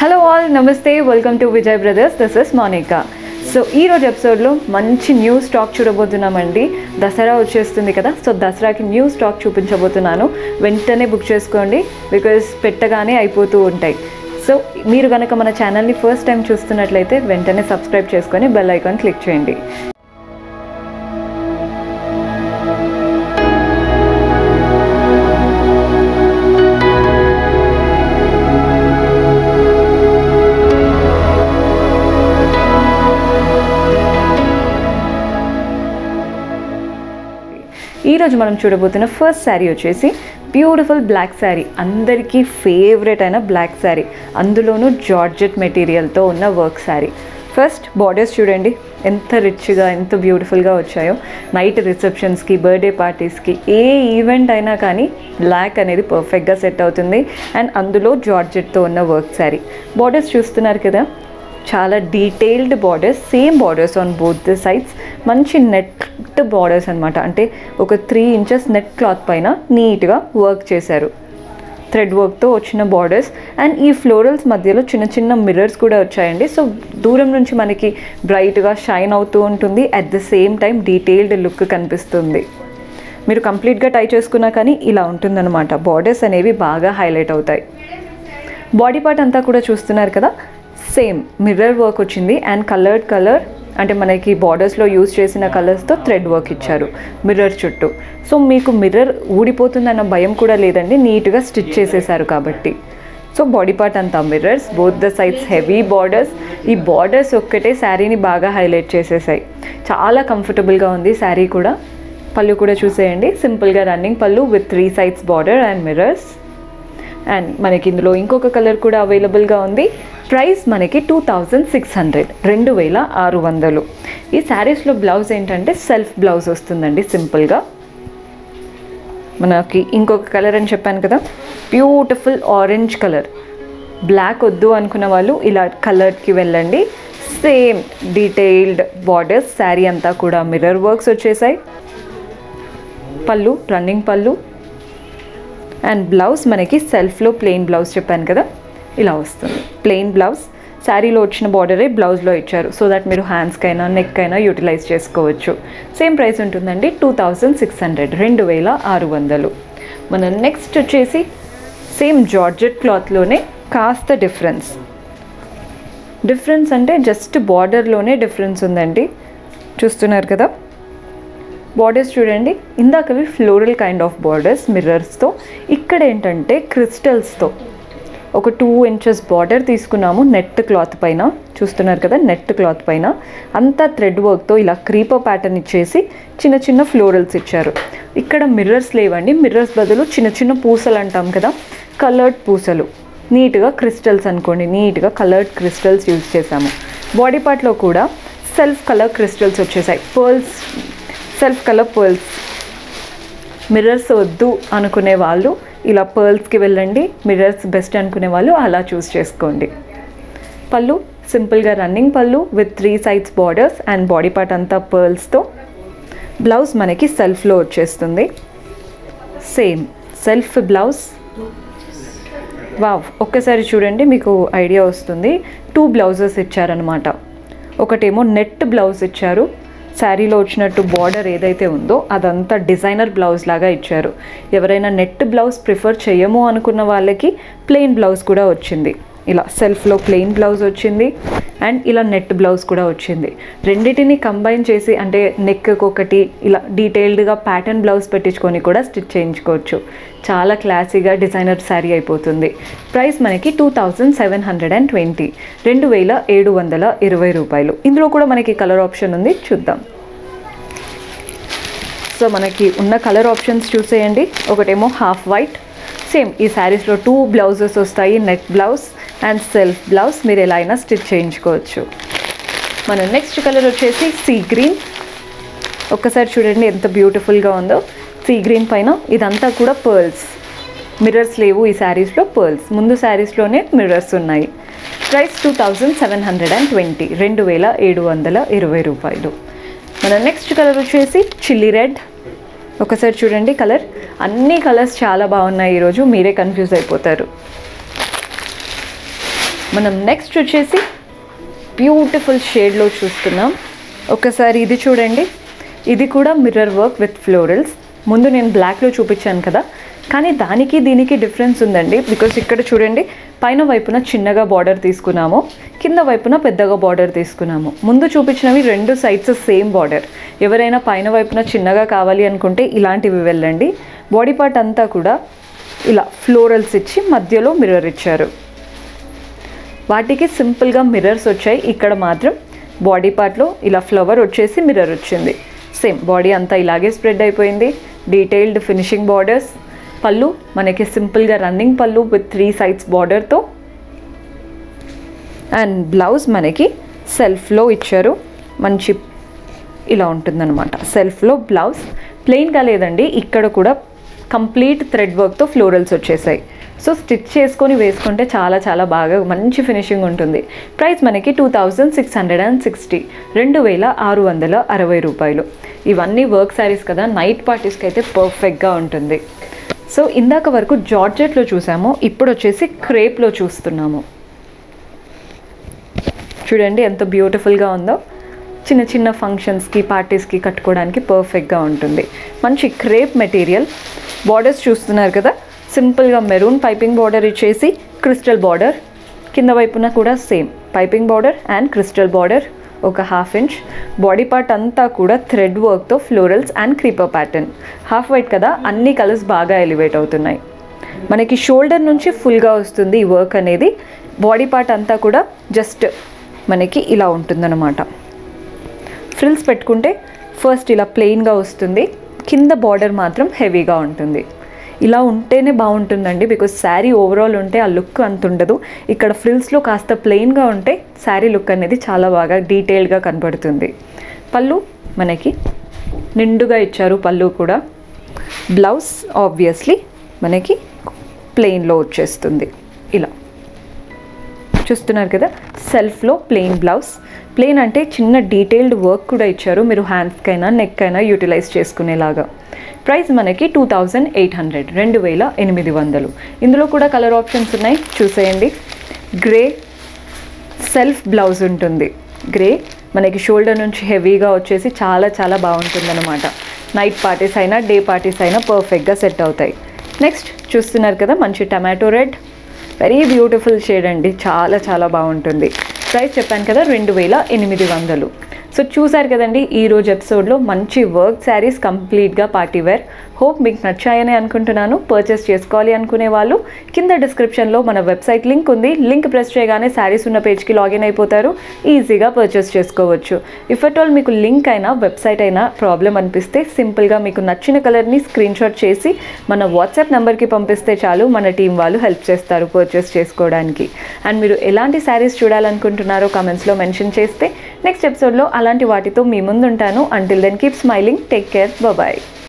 hello all నమస్తే welcome to Vijay Brothers this is Monika so ఈ రోజు ఎపిసోడ్లో మంచి న్యూ స్టాక్ చూడబోతున్నామండి దసరా వచ్చేస్తుంది కదా సో దసరాకి న్యూ స్టాక్ చూపించబోతున్నాను వెంటనే బుక్ చేసుకోండి బికాజ్ పెట్టగానే అయిపోతూ ఉంటాయి సో మీరు కనుక మన ఛానల్ని ఫస్ట్ టైం చూస్తున్నట్లయితే వెంటనే సబ్స్క్రైబ్ చేసుకొని బెల్ ఐకాన్ క్లిక్ చేయండి ఈరోజు మనం చూడబోతున్న ఫస్ట్ శారీ వచ్చేసి బ్యూటిఫుల్ బ్లాక్ శారీ అందరికీ ఫేవరెట్ అయిన బ్లాక్ శారీ అందులోనూ జార్జెట్ మెటీరియల్తో ఉన్న వర్క్ శారీ ఫస్ట్ బార్డర్స్ చూడండి ఎంత రిచ్గా ఎంత బ్యూటిఫుల్గా వచ్చాయో నైట్ రిసెప్షన్స్కి బర్త్డే పార్టీస్కి ఏ ఈవెంట్ అయినా కానీ బ్లాక్ అనేది పర్ఫెక్ట్గా సెట్ అవుతుంది అండ్ అందులో జార్జెట్తో ఉన్న వర్క్ శారీ బార్డర్స్ చూస్తున్నారు కదా చాలా detailed borders same borders on both the sides మంచి నెట్ బార్డర్స్ అనమాట అంటే ఒక త్రీ ఇంచెస్ నెట్ క్లాత్ పైన నీట్గా వర్క్ చేశారు థ్రెడ్ వర్క్తో వచ్చిన బార్డర్స్ అండ్ ఈ ఫ్లోరల్స్ మధ్యలో చిన్న చిన్న మిర్రర్స్ కూడా వచ్చాయండి సో దూరం నుంచి మనకి బ్రైట్గా షైన్ అవుతూ ఉంటుంది at the same time detailed look కనిపిస్తుంది మీరు కంప్లీట్గా టై చేసుకున్నా కానీ ఇలా ఉంటుందన్నమాట బార్డర్స్ అనేవి బాగా హైలైట్ అవుతాయి బాడీ పార్ట్ అంతా కూడా చూస్తున్నారు కదా సేమ్ మిర్రర్ వర్క్ వచ్చింది అండ్ కలర్డ్ కలర్ అంటే మనకి బార్డర్స్లో యూజ్ చేసిన కలర్స్తో థ్రెడ్ వర్క్ ఇచ్చారు మిర్రర్ చుట్టూ సో మీకు మిర్రర్ ఊడిపోతుందన్న భయం కూడా లేదండి నీట్గా స్టిచ్ చేసేసారు కాబట్టి సో బాడీ పార్ట్ అంతా mirrors both the sides heavy borders ఈ బార్డర్స్ ఒక్కటే శారీని బాగా హైలైట్ చేసేసాయి చాలా కంఫర్టబుల్గా ఉంది శారీ కూడా పళ్ళు కూడా చూసేయండి సింపుల్గా రన్నింగ్ పళ్ళు with three sides border and mirrors and మనకి ఇందులో ఇంకొక కలర్ కూడా అవైలబుల్గా ఉంది ప్రైస్ మనకి టూ థౌజండ్ సిక్స్ హండ్రెడ్ రెండు వేల ఆరు వందలు ఈ శారీస్లో బ్లౌజ్ ఏంటంటే సెల్ఫ్ బ్లౌజ్ వస్తుందండి సింపుల్గా మనకి ఇంకొక కలర్ అని చెప్పాను కదా బ్యూటిఫుల్ ఆరెంజ్ కలర్ బ్లాక్ వద్దు అనుకున్న వాళ్ళు ఇలా కలర్కి వెళ్ళండి సేమ్ డీటెయిల్డ్ బార్డర్స్ శారీ అంతా కూడా మిర్రర్ వర్క్స్ వచ్చేసాయి పళ్ళు రన్నింగ్ పళ్ళు అండ్ బ్లౌజ్ మనకి సెల్ఫ్లో ప్లెయిన్ బ్లౌజ్ చెప్పాను కదా ఇలా వస్తుంది ప్లెయిన్ బ్లౌజ్ శారీలో వచ్చిన బార్డరే బ్లౌజ్లో ఇచ్చారు సో దట్ మీరు హ్యాండ్స్కైనా నెక్ అయినా యూటిలైజ్ చేసుకోవచ్చు సేమ్ ప్రైస్ ఉంటుందండి టూ థౌజండ్ సిక్స్ హండ్రెడ్ రెండు వేల ఆరు వందలు మన నెక్స్ట్ వచ్చేసి సేమ్ జార్జెట్ క్లాత్లోనే కాస్త డిఫరెన్స్ డిఫరెన్స్ అంటే జస్ట్ బార్డర్లోనే డిఫరెన్స్ ఉందండి చూస్తున్నారు కదా బార్డర్స్ చూడండి ఇందాకవి ఫ్లోరల్ కైండ్ ఆఫ్ బార్డర్స్ మిర్రర్స్తో ఇక్కడ ఏంటంటే క్రిస్టల్స్తో ఒక టూ ఇంచెస్ బార్డర్ తీసుకున్నాము నెట్ క్లాత్ పైన చూస్తున్నారు కదా నెట్ క్లాత్ పైన అంతా థ్రెడ్ వర్క్తో ఇలా క్రీపర్ ప్యాటర్న్ ఇచ్చేసి చిన్న చిన్న ఫ్లోరల్స్ ఇచ్చారు ఇక్కడ మిర్రర్స్ లేవండి మిర్రర్స్ బదులు చిన్న చిన్న పూసలు అంటాం కదా కలర్డ్ పూసలు నీట్గా క్రిస్టల్స్ అనుకోండి నీట్గా కలర్డ్ క్రిస్టల్స్ యూజ్ చేసాము బాడీ పార్ట్లో కూడా సెల్ఫ్ కలర్ క్రిస్టల్స్ వచ్చేసాయి pearls self colour pearls mirrors వద్దు అనుకునే వాళ్ళు ఇలా పర్ల్స్కి వెళ్ళండి మిర్రర్స్ బెస్ట్ అనుకునే వాళ్ళు అలా చూస్ చేసుకోండి పళ్ళు సింపుల్గా రన్నింగ్ పళ్ళు with three sides borders and body part అంతా పర్ల్స్తో బ్లౌజ్ మనకి సెల్ఫ్లో వచ్చేస్తుంది సేమ్ సెల్ఫ్ బ్లౌజ్ వావ్ ఒక్కసారి చూడండి మీకు ఐడియా వస్తుంది టూ బ్లౌజెస్ ఇచ్చారనమాట ఒకటేమో నెట్ బ్లౌజ్ ఇచ్చారు శారీలో వచ్చినట్టు బార్డర్ ఏదైతే ఉందో అదంతా డిజైనర్ బ్లౌజ్ లాగా ఇచ్చారు ఎవరైనా నెట్ బ్లౌజ్ ప్రిఫర్ చేయము అనుకున్న వాళ్ళకి ప్లెయిన్ బ్లౌజ్ కూడా వచ్చింది ఇలా సెల్ఫ్లో ప్లెయిన్ బ్లౌజ్ వచ్చింది అండ్ ఇలా నెట్ బ్లౌజ్ కూడా వచ్చింది రెండింటిని కంబైన్ చేసి అంటే నెక్ ఒకటి ఇలా డీటెయిల్డ్గా ప్యాటర్న్ బ్లౌజ్ పెట్టించుకొని కూడా స్టిచ్ చేయించుకోవచ్చు చాలా క్లాసీగా డిజైనర్ శారీ అయిపోతుంది ప్రైస్ మనకి two thousand seven hundred and twenty రెండు వేల ఏడు వందల ఇరవై రూపాయలు ఇందులో కూడా మనకి కలర్ ఆప్షన్ ఉంది చూద్దాం సో మనకి ఉన్న కలర్ ఆప్షన్స్ చూసేయండి ఒకటేమో హాఫ్ వైట్ సేమ్ ఈ శారీస్లో టూ బ్లౌజెస్ వస్తాయి neck blouse and self blouse మీరు ఎలా అయినా స్టిచ్ చేయించుకోవచ్చు మన నెక్స్ట్ కలర్ వచ్చేసి సీ గ్రీన్ ఒక్కసారి చూడండి ఎంత బ్యూటిఫుల్గా ఉందో సీ గ్రీన్ పైన ఇదంతా కూడా పర్ల్స్ మిర్రర్స్ లేవు ఈ శారీస్లో పర్ల్స్ ముందు శారీస్లోనే మిర్రర్స్ ఉన్నాయి price two thousand seven hundred and twenty రెండు వేల ఏడు వందల ఇరవై రూపాయలు మన నెక్స్ట్ కలర్ వచ్చేసి చిల్లీ రెడ్ ఒకసారి చూడండి కలర్ అన్ని కలర్స్ చాలా బాగున్నాయి ఈరోజు మీరే కన్ఫ్యూజ్ అయిపోతారు మనం నెక్స్ట్ వచ్చేసి బ్యూటిఫుల్ షేడ్లో చూస్తున్నాం ఒకసారి ఇది చూడండి ఇది కూడా మిర్రర్ వర్క్ విత్ ఫ్లోరల్స్ ముందు నేను బ్లాక్లో చూపించాను కదా కానీ దానికి దీనికి డిఫరెన్స్ ఉందండి బికాస్ ఇక్కడ చూడండి పైన వైపున చిన్నగా బార్డర్ తీసుకున్నాము కింద వైపున పెద్దగా బార్డర్ తీసుకున్నాము ముందు చూపించినవి రెండు సైడ్స్ సేమ్ బార్డర్ ఎవరైనా పైన వైపున చిన్నగా కావాలి అనుకుంటే ఇలాంటివి వెళ్ళండి బాడీ పార్ట్ అంతా కూడా ఇలా ఫ్లోరల్స్ ఇచ్చి మధ్యలో మిర్రర్ ఇచ్చారు వాటికి సింపుల్గా మిర్రర్స్ వచ్చాయి ఇక్కడ మాత్రం బాడీ పార్ట్లో ఇలా ఫ్లవర్ వచ్చేసి మిర్రర్ వచ్చింది సేమ్ బాడీ అంతా ఇలాగే స్ప్రెడ్ అయిపోయింది డీటెయిల్డ్ ఫినిషింగ్ బార్డర్స్ పళ్ళు మనకి సింపుల్గా రన్నింగ్ పళ్ళు విత్ త్రీ సైడ్స్ బార్డర్తో అండ్ బ్లౌజ్ మనకి సెల్ఫ్లో ఇచ్చారు మంచి ఇలా ఉంటుందన్నమాట సెల్ఫ్లో బ్లౌజ్ ప్లెయిన్గా లేదండి ఇక్కడ కూడా కంప్లీట్ థ్రెడ్ వర్క్తో ఫ్లోరల్స్ వచ్చేసాయి సో స్టిచ్ చేసుకొని వేసుకుంటే చాలా చాలా బాగా మంచి ఫినిషింగ్ ఉంటుంది ప్రైస్ మనకి two thousand six hundred and sixty రెండు వేల ఆరు వందల అరవై రూపాయలు ఇవన్నీ వర్క్ శారీస్ కదా నైట్ పార్టీస్కి అయితే పర్ఫెక్ట్గా ఉంటుంది సో ఇందాక వరకు జార్జెట్లో చూసాము ఇప్పుడు వచ్చేసి క్రేప్లో చూస్తున్నాము చూడండి ఎంత బ్యూటిఫుల్గా ఉందో చిన్న చిన్న ఫంక్షన్స్కి పార్టీస్కి కట్టుకోవడానికి పర్ఫెక్ట్గా ఉంటుంది మంచి క్రేప్ మెటీరియల్ బార్డర్స్ చూస్తున్నారు కదా సింపుల్గా మెరూన్ పైపింగ్ బార్డర్ ఇచ్చేసి క్రిస్టల్ బార్డర్ కింద వైపున కూడా same piping border and crystal border ఒక హాఫ్ ఇంచ్ బాడీ పార్ట్ అంతా కూడా థ్రెడ్ వర్క్తో florals and creeper pattern half white కదా అన్ని కలర్స్ బాగా ఎలివేట్ అవుతున్నాయి మనకి షోల్డర్ నుంచి ఫుల్గా వస్తుంది ఈ వర్క్ అనేది బాడీ పార్ట్ అంతా కూడా జస్ట్ మనకి ఇలా ఉంటుందన్నమాట ఫ్రిల్స్ పెట్టుకుంటే ఫస్ట్ ఇలా ప్లెయిన్గా వస్తుంది కింద బార్డర్ మాత్రం హెవీగా ఉంటుంది ఇలా ఉంటేనే బాగుంటుందండి బికాజ్ శారీ ఓవరాల్ ఉంటే ఆ లుక్ అంత ఉండదు ఇక్కడ ఫ్రిల్స్లో కాస్త ప్లెయిన్గా ఉంటే శారీ లుక్ అనేది చాలా బాగా డీటెయిల్గా కనబడుతుంది పళ్ళు మనకి నిండుగా ఇచ్చారు పళ్ళు కూడా బ్లౌజ్ ఆబ్వియస్లీ మనకి ప్లెయిన్లో వచ్చేస్తుంది ఇలా చూస్తున్నారు కదా సెల్ఫ్లో ప్లెయిన్ బ్లౌజ్ ప్లెయిన్ అంటే చిన్న డీటెయిల్డ్ వర్క్ కూడా ఇచ్చారు మీరు హ్యాండ్స్కైనా నెక్ అయినా యూటిలైజ్ చేసుకునేలాగా ప్రైస్ మనకి టూ థౌజండ్ ఎయిట్ హండ్రెడ్ రెండు వేల ఎనిమిది వందలు ఇందులో కూడా కలర్ ఆప్షన్స్ ఉన్నాయి చూసేయండి గ్రే సెల్ఫ్ బ్లౌజ్ ఉంటుంది గ్రే మనకి షోల్డర్ నుంచి హెవీగా వచ్చేసి చాలా చాలా బాగుంటుందన్నమాట నైట్ పార్టీస్ అయినా డే పార్టీస్ అయినా పర్ఫెక్ట్గా సెట్ అవుతాయి నెక్స్ట్ చూస్తున్నారు కదా మంచి tomato red very beautiful shade అండి చాలా చాలా బాగుంటుంది ప్రైస్ చెప్పాను కదా రెండు వేల ఎనిమిది వందలు సో చూసారు కదండి ఈ రోజు ఎపిసోడ్లో మంచి వర్క్ శారీస్ కంప్లీట్గా పార్టీ వేర్ హోప్ మీకు నచ్చాయని అనుకుంటున్నాను పర్చేస్ చేసుకోవాలి అనుకునే వాళ్ళు కింద డిస్క్రిప్షన్లో మన వెబ్సైట్ లింక్ ఉంది లింక్ ప్రెస్ చేయగానే శారీస్ ఉన్న పేజ్కి లాగిన్ అయిపోతారు ఈజీగా పర్చేస్ చేసుకోవచ్చు ఇఫ్ అట్ ఆల్ మీకు లింక్ అయినా వెబ్సైట్ అయినా ప్రాబ్లం అనిపిస్తే సింపుల్గా మీకు నచ్చిన కలర్ని స్క్రీన్ షాట్ చేసి మన వాట్సాప్ నెంబర్కి పంపిస్తే చాలు మన టీం వాళ్ళు హెల్ప్ చేస్తారు పర్చేస్ చేసుకోవడానికి అండ్ మీరు ఎలాంటి శారీస్ చూడాలనుకుంటున్నారో కమెంట్స్లో మెన్షన్ చేస్తే నెక్స్ట్ ఎపిసోడ్లో అలాంటి వాటితో మీ ముందు ఉంటాను until then keep smiling take care bye